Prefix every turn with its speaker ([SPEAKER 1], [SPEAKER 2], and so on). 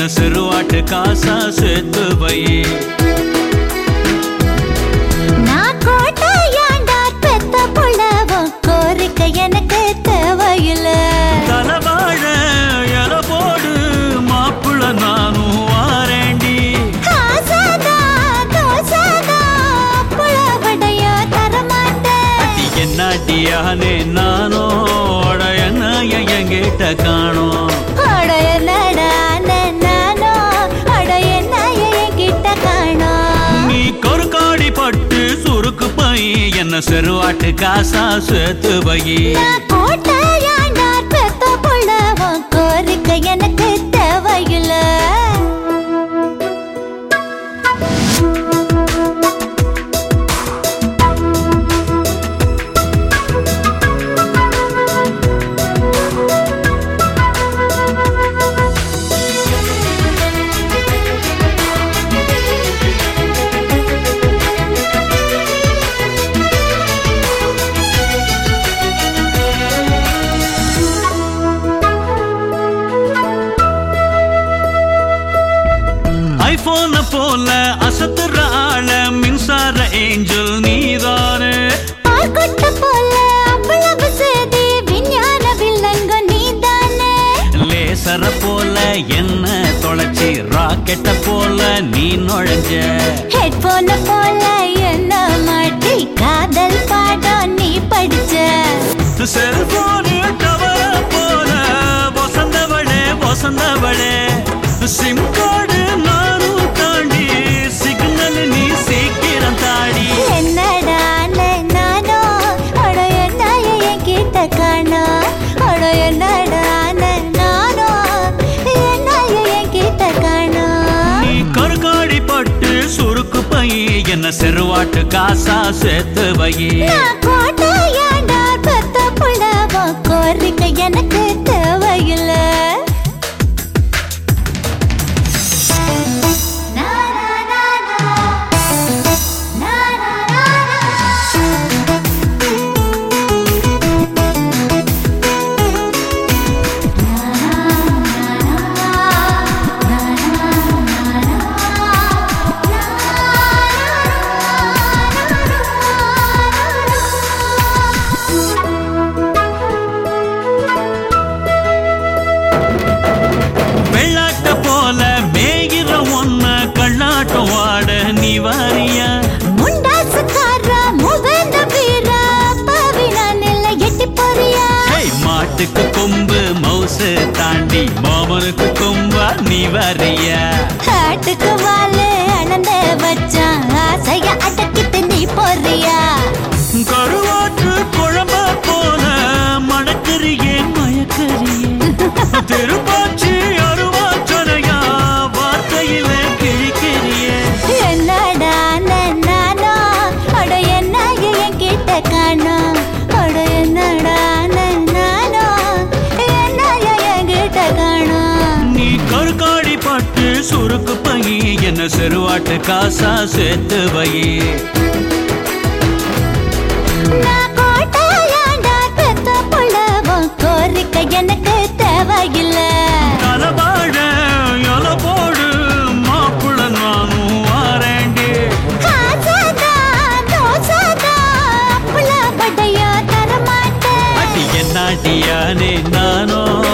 [SPEAKER 1] என்ன சிறுவாட்டு காசா சேர்த்து வை
[SPEAKER 2] நான் கோட்டையாண்டா பெத்த புள்ளவும் கோரிக்கை எனக்கு தேவையில்லை
[SPEAKER 1] தலவாழ எல போடு மாப்பிள்ள நானும் வாரேண்டி
[SPEAKER 2] ஆசாதா, தோசாதா, புலவடைய தரமாட்டேன்.
[SPEAKER 1] அடி என்னாட்டியானே நானோ அட என்ன எங்கிட்ட காணோம்
[SPEAKER 2] அட என்னடா அண்ணன் நானோ, அட என்ன என்கிட்ட காணோம்.
[SPEAKER 1] நீ கொறுக்காடி பட்டு சுருக்கு பை என்ன செருவாட்டு காசா சேர்த்து வை
[SPEAKER 2] நான் கோட்டையாண்டா பெத்த புள்ளவும் கோரிக்கை எனக்கு தேவையில்லை
[SPEAKER 1] ஐபோன போல அசத்துற ஆள மின்சார ஏஞ்சல் நீதானே
[SPEAKER 2] பால்கொட்ட போல அவ்வளவு சேதி விஞ்ஞான வில்லங்க நீதானே
[SPEAKER 1] லேசர போல என்ன தொலைச்சி ராக்கெட்ட போல நீ நுழைஞ்ச
[SPEAKER 2] ஹெட்போன போல என்ன மாட்டி காதல் பாடம் நீ படிச்ச
[SPEAKER 1] செல்போனு டவர போல வசந்தவளே வசந்தவளே சிம் கார்டு நானும் தாண்டி சிக்னல் நீ சீக்கிரம் தாடி
[SPEAKER 2] என்னடா அண்ணன் நானோ அட என்ன என்கிட்ட காணோ அட என்னடா அண்ணன் நானோ என்ன என்கிட்ட காணோ
[SPEAKER 1] நீ கருக்காடி பட்டு சுருக்கு பை என்ன செருவாட்டு காசா சேர்த்து வை
[SPEAKER 2] நான் கோட்டையாண்டா பெத்த புள்ளவோ கோரிக்கை எனக்கு தேவையில்லை
[SPEAKER 1] வெள்ளாட்ட போல மேகிற ஒன்ன கண்ணாட்டம் வாட நீ வாரியா
[SPEAKER 2] முண்டாசுக்கார முகந்த வீர பவினானில்ல எட்டி போறியா
[SPEAKER 1] ஹேய், மாட்டுக்கு கொம்பு மவுசு தாண்டி மாமனுக்கு கொம்பா நீ வரியா
[SPEAKER 2] காட்டுக்கு வாழு அனந்த வச்சான் ஆசைய அடக்கிட்டு நீ போறியா
[SPEAKER 1] கருவாட்டு குழம்ப போல மணக்கறியே மயக்கறியே திருப்பாச்சி அருவாச்சனையா வார்த்தையில கிழிக்கிறியே
[SPEAKER 2] என்னடா அண்ணன் நானோ அட என்ன என்கிட்ட காணோம் அட என்னடா அண்ணன் நானோ என்ன என்கிட்ட காணோம்
[SPEAKER 1] நீ கருக்காடி பட்டு சுருக்கு பை என்ன செருவாட்டு காசா சேர்த்து வை
[SPEAKER 2] நான் கோட்டையாண்டா பெத்த புள்ளவும் கோரிக்கை எனக்கு தேவையில்லை
[SPEAKER 1] தலவாழ எல போடு மாப்பிள்ள நானும் வாரேண்டி
[SPEAKER 2] காசாதா, தோசாதா, புலவடைய தரமாட்டேன்.
[SPEAKER 1] அடி என்னாட்டியானே நானோ